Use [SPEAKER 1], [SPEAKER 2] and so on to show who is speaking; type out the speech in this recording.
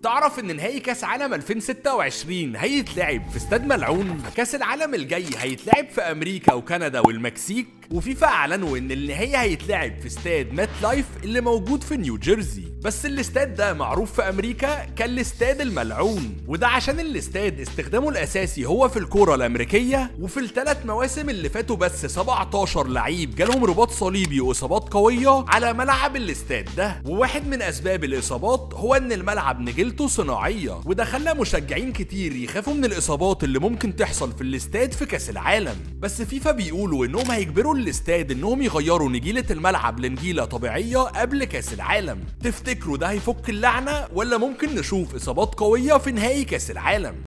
[SPEAKER 1] تعرف ان نهائي كاس عالم 2026 هيتلعب في استاد ملعون كاس العالم الجاي هيتلعب في امريكا وكندا والمكسيك وفيفا اعلنوا ان النهائي هيتلعب في استاد مات لايف اللي موجود في نيوجيرسي بس الاستاد ده معروف في امريكا كالاستاد الملعون وده عشان الاستاد استخدامه الاساسي هو في الكوره الامريكيه وفي الثلاث مواسم اللي فاتوا بس 17 لعيب جالهم رباط صليبي واصابات قويه على ملعب الاستاد ده وواحد من اسباب الاصابات هو ان الملعب نجيلته صناعيه وده خلى مشجعين كتير يخافوا من الاصابات اللي ممكن تحصل في الاستاد في كاس العالم بس فيفا بيقولوا انهم هيجبروا الاستاد انهم يغيروا نجيله الملعب لنجيله طبيعيه قبل كاس العالم تفتكروا ده هيفك اللعنه ولا ممكن نشوف اصابات قويه في نهائي كاس العالم